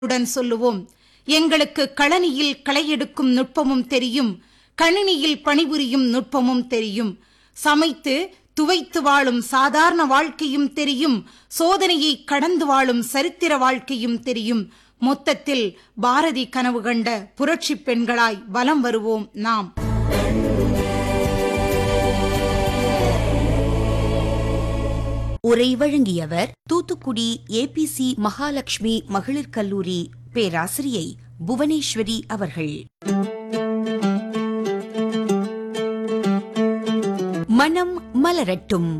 உடன் சொல்லுவோம் எங்களுக்கு களனியில் களையெடுக்கும் நுட்பமும் தெரியும் கணினியில் பணிபுரியும் நுட்பமும் தெரியும் சமைத்து துவைத்து வாழும் சாதாரண வாழ்க்கையும் தெரியும் சோதனையை கடந்து வாழும் சரித்திர வாழ்க்கையும் தெரியும் மொத்தத்தில் பாரதி கனவு கண்ட புரட்சி பெண்களாய் வலம் வருவோம் நாம் உரை வழங்கியவர் தூத்துக்குடி ஏபிசி மகாலட்சுமி மகளிர் கல்லூரி பேராசிரியை புவனேஸ்வரி அவர்கள் மனம் மலரட்டும்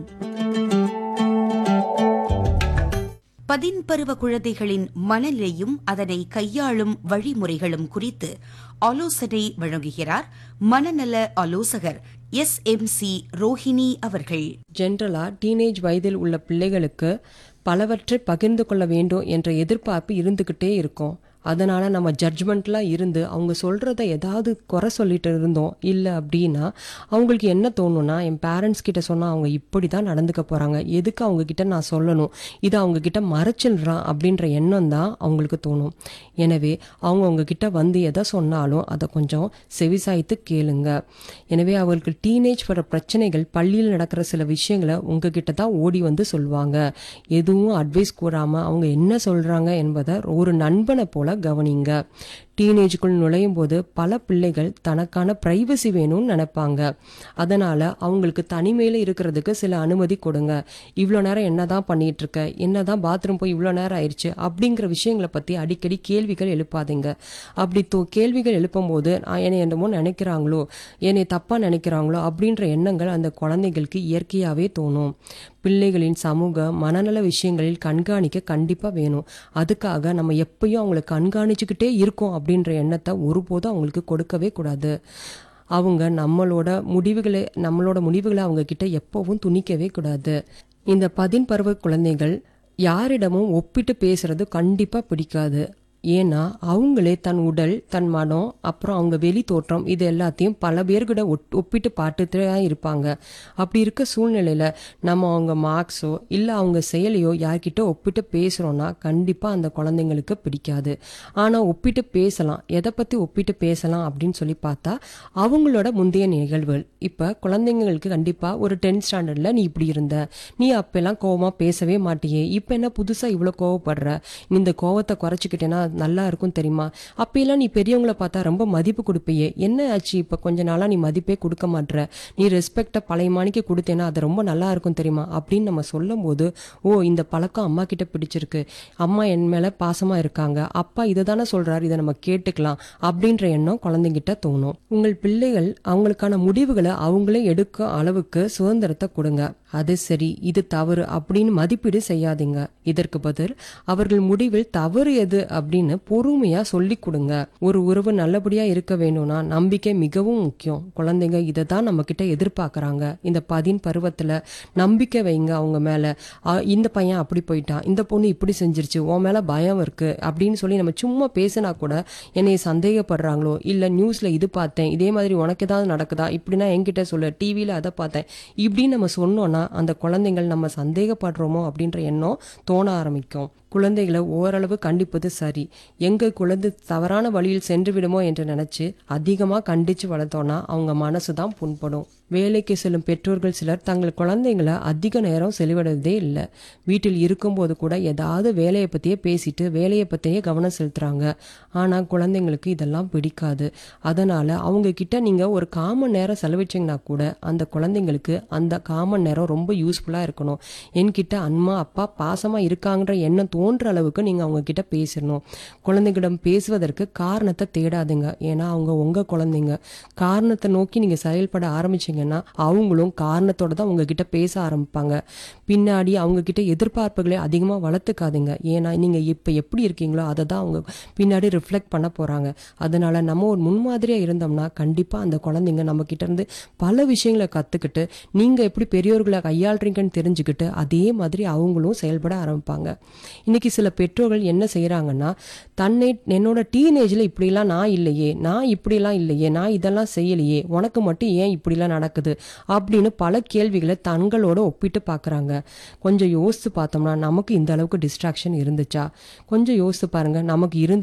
பதின்பருவ குழந்தைகளின் மனநிலையும் அதனை கையாளும் வழிமுறைகளும் குறித்து ஆலோசனை வழங்குகிறார் மனநல ஆலோசகர் எஸ் எம் சி ரோஹிணி அவர்கள் ஜென்ரலாக டீனேஜ் வயதில் உள்ள பிள்ளைகளுக்கு பலவற்றை பகிர்ந்து கொள்ள வேண்டும் என்ற எதிர்பார்ப்பு இருந்துக்கிட்டே இருக்கும் அதனால் நம்ம ஜட்ஜ்மெண்ட்லாம் இருந்து அவங்க சொல்கிறத ஏதாவது குறை சொல்லிட்டு இருந்தோம் இல்லை அப்படின்னா அவங்களுக்கு என்ன தோணும்னா என் பேரண்ட்ஸ் கிட்ட சொன்னால் அவங்க இப்படி தான் நடந்துக்க போகிறாங்க எதுக்கு அவங்க கிட்ட நான் சொல்லணும் இதை அவங்க கிட்ட மறைச்சிடுறான் அப்படின்ற எண்ணம் தான் அவங்களுக்கு தோணும் எனவே அவங்க உங்ககிட்ட வந்து எதை சொன்னாலும் அதை கொஞ்சம் செவிசாய்த்து கேளுங்க எனவே அவர்களுக்கு டீனேஜ் வர பிரச்சனைகள் பள்ளியில் நடக்கிற சில விஷயங்களை உங்ககிட்ட தான் ஓடி வந்து சொல்லுவாங்க எதுவும் அட்வைஸ் கூறாமல் அவங்க என்ன சொல்கிறாங்க என்பதை ஒரு நண்பனை போல கவனிங்க டீனேஜுக்குள் நுழையும் போது பல பிள்ளைகள் தனக்கான ப்ரைவசி வேணும்னு நினைப்பாங்க அதனால் அவங்களுக்கு தனிமையில் இருக்கிறதுக்கு சில அனுமதி கொடுங்க இவ்வளோ நேரம் என்ன தான் பண்ணிகிட்டு இருக்க என்ன தான் பாத்ரூம் போய் இவ்வளோ நேரம் ஆயிடுச்சு அப்படிங்கிற விஷயங்களை பற்றி அடிக்கடி கேள்விகள் எழுப்பாதீங்க அப்படி தோ கேள்விகள் எழுப்பும்போது நான் என்னை என்னமோ நினைக்கிறாங்களோ என்னை தப்பாக நினைக்கிறாங்களோ அப்படின்ற எண்ணங்கள் அந்த குழந்தைகளுக்கு இயற்கையாகவே தோணும் பிள்ளைகளின் சமூக மனநல விஷயங்களில் கண்காணிக்க கண்டிப்பாக வேணும் அதுக்காக நம்ம எப்பயும் அவங்களை கண்காணிச்சுக்கிட்டே இருக்கோம் அப்படின்ற எண்ணத்தை ஒருபோதும் அவங்களுக்கு கொடுக்கவே கூடாது அவங்க நம்மளோட முடிவுகளை நம்மளோட முடிவுகளை அவங்க கிட்ட எப்பவும் துணிக்கவே கூடாது இந்த பதின் பருவ குழந்தைகள் யாரிடமும் ஒப்பிட்டு பேசுறது கண்டிப்பாக பிடிக்காது ஏன்னா அவங்களே தன் உடல் தன் மனம் அப்புறம் அவங்க வெளி தோற்றம் இது எல்லாத்தையும் பல பேர்கிட்ட ஒட் ஒப்பிட்டு பார்த்துட்டு தான் இருப்பாங்க அப்படி இருக்க சூழ்நிலையில் நம்ம அவங்க மார்க்ஸோ இல்லை அவங்க செயலையோ யார்கிட்ட ஒப்பிட்டு பேசுகிறோன்னா கண்டிப்பாக அந்த குழந்தைங்களுக்கு பிடிக்காது ஆனால் ஒப்பிட்டு பேசலாம் எதை பற்றி ஒப்பிட்டு பேசலாம் அப்படின்னு சொல்லி பார்த்தா அவங்களோட முந்தைய நிகழ்வுகள் இப்போ குழந்தைங்களுக்கு கண்டிப்பாக ஒரு டென்த் ஸ்டாண்டர்டில் நீ இப்படி இருந்த நீ அப்பெல்லாம் கோவமாக பேசவே மாட்டியே இப்போ என்ன புதுசாக இவ்வளோ கோவப்படுற இந்த கோவத்தை குறைச்சிக்கிட்டேன்னா நல்லா இருக்கும் தெரியுமா அப்பெல்லாம் நீ பெரியவங்கள பார்த்தா ரொம்ப மதிப்பு கொடுப்பியே என்ன ஆச்சு இப்போ கொஞ்ச நாளாக நீ மதிப்பே கொடுக்க மாட்ற நீ ரெஸ்பெக்டை பழைய மாணிக்கு கொடுத்தேன்னா அது ரொம்ப நல்லா இருக்கும் தெரியுமா அப்படின்னு நம்ம சொல்லும் போது ஓ இந்த பழக்கம் அம்மா கிட்ட பிடிச்சிருக்கு அம்மா என் மேலே பாசமாக இருக்காங்க அப்பா இதை தானே சொல்கிறாரு இதை நம்ம கேட்டுக்கலாம் அப்படின்ற எண்ணம் குழந்தைங்கிட்ட தோணும் உங்கள் பிள்ளைகள் அவங்களுக்கான முடிவுகளை அவங்களே எடுக்க அளவுக்கு சுதந்திரத்தை கொடுங்க அது சரி இது தவறு அப்படின்னு மதிப்பீடு செய்யாதீங்க இதற்கு பதில் அவர்கள் முடிவில் தவறு எது அப்படின்னு பொறுமையா சொல்லி கொடுங்க ஒரு உறவு நல்லபடியா இருக்க வேணும்னா நம்பிக்கை மிகவும் முக்கியம் குழந்தைங்க இதை தான் நம்ம கிட்ட எதிர்பார்க்கறாங்க இந்த பதின் பருவத்துல நம்பிக்கை வைங்க அவங்க மேல "ஆ, இந்த பையன் அப்படி போயிட்டான் இந்த பொண்ணு இப்படி செஞ்சிருச்சு உன் மேல பயம் இருக்கு அப்படின்னு சொல்லி நம்ம சும்மா பேசினா கூட என்னைய சந்தேகப்படுறாங்களோ இல்ல நியூஸ்ல இது பார்த்தேன் இதே மாதிரி உனக்கு ஏதாவது நடக்குதா இப்படின்னா என்கிட்ட சொல்லு டிவியில அதை பார்த்தேன் இப்படின்னு நம்ம சொன்னோம்னா அந்த குழந்தைகள் நம்ம சந்தேகப்படுறோமோ அப்படின்ற எண்ணம் தோண ஆரம்பிக்கும் குழந்தைகளை ஓரளவு கண்டிப்பது சரி எங்க குழந்தை தவறான வழியில் சென்று விடுமோ என்று நினைச்சு அதிகமா கண்டிச்சு வளர்த்தோம்னா அவங்க மனசு தான் புண்படும் வேலைக்கு செல்லும் பெற்றோர்கள் சிலர் தங்கள் குழந்தைங்களை அதிக நேரம் செலவிடுறதே இல்லை வீட்டில் இருக்கும்போது கூட ஏதாவது வேலையை பற்றியே பேசிட்டு வேலையை பற்றியே கவனம் செலுத்துறாங்க ஆனால் குழந்தைங்களுக்கு இதெல்லாம் பிடிக்காது அதனால அவங்க கிட்ட நீங்கள் ஒரு காமன் நேரம் செலவிச்சிங்கன்னா கூட அந்த குழந்தைங்களுக்கு அந்த காமன் நேரம் ரொம்ப யூஸ்ஃபுல்லாக இருக்கணும் என்கிட்ட அம்மா அப்பா பாசமாக இருக்காங்கன்ற எண்ணம் தோன்ற அளவுக்கு நீங்கள் அவங்க கிட்ட பேசணும் குழந்தைகளிடம் பேசுவதற்கு காரணத்தை தேடாதீங்க ஏன்னா அவங்க உங்கள் குழந்தைங்க காரணத்தை நோக்கி நீங்கள் செயல்பட ஆரம்பிச்சீங்கன்னா அவங்களும் காரணத்தோட தான் உங்ககிட்ட பேச ஆரம்பிப்பாங்க பின்னாடி அவங்க கிட்ட எதிர்பார்ப்புகளை அதிகமாக வளர்த்துக்காதீங்க ஏன்னா நீங்கள் இப்போ எப்படி இருக்கீங்களோ அதை தான் அவங்க பின்னாடி ரிஃப்ளெக்ட் பண்ண போகிறாங்க அதனால நம்ம ஒரு முன்மாதிரியாக இருந்தோம்னா கண்டிப்பாக அந்த குழந்தைங்க நம்ம கிட்ட இருந்து பல விஷயங்களை கற்றுக்கிட்டு நீங்கள் எப்படி பெரியோர்களை கையாளுறீங்கன்னு தெரிஞ்சுக்கிட்டு அதே மாதிரி அவங்களும் செயல்பட ஆரம்பிப்பாங்க இன்னைக்கு சில பெற்றோர்கள் என்ன செய்கிறாங்கன்னா தன்னை என்னோட டீனேஜில் இப்படிலாம் நான் இல்லையே நான் இப்படிலாம் இல்லையே நான் இதெல்லாம் செய்யலையே உனக்கு மட்டும் ஏன் இப்படிலாம் நடக்குது அப்படின்னு பல கேள்விகளை தங்களோட ஒப்பிட்டு பார்க்குறாங்க கொஞ்சம் யோசித்து பார்த்தோம்னா நமக்கு இந்த அளவுக்கு டிஸ்ட்ராக்ஷன் இருந்துச்சா கொஞ்சம் யோசித்து பாருங்க நமக்கு இருந்த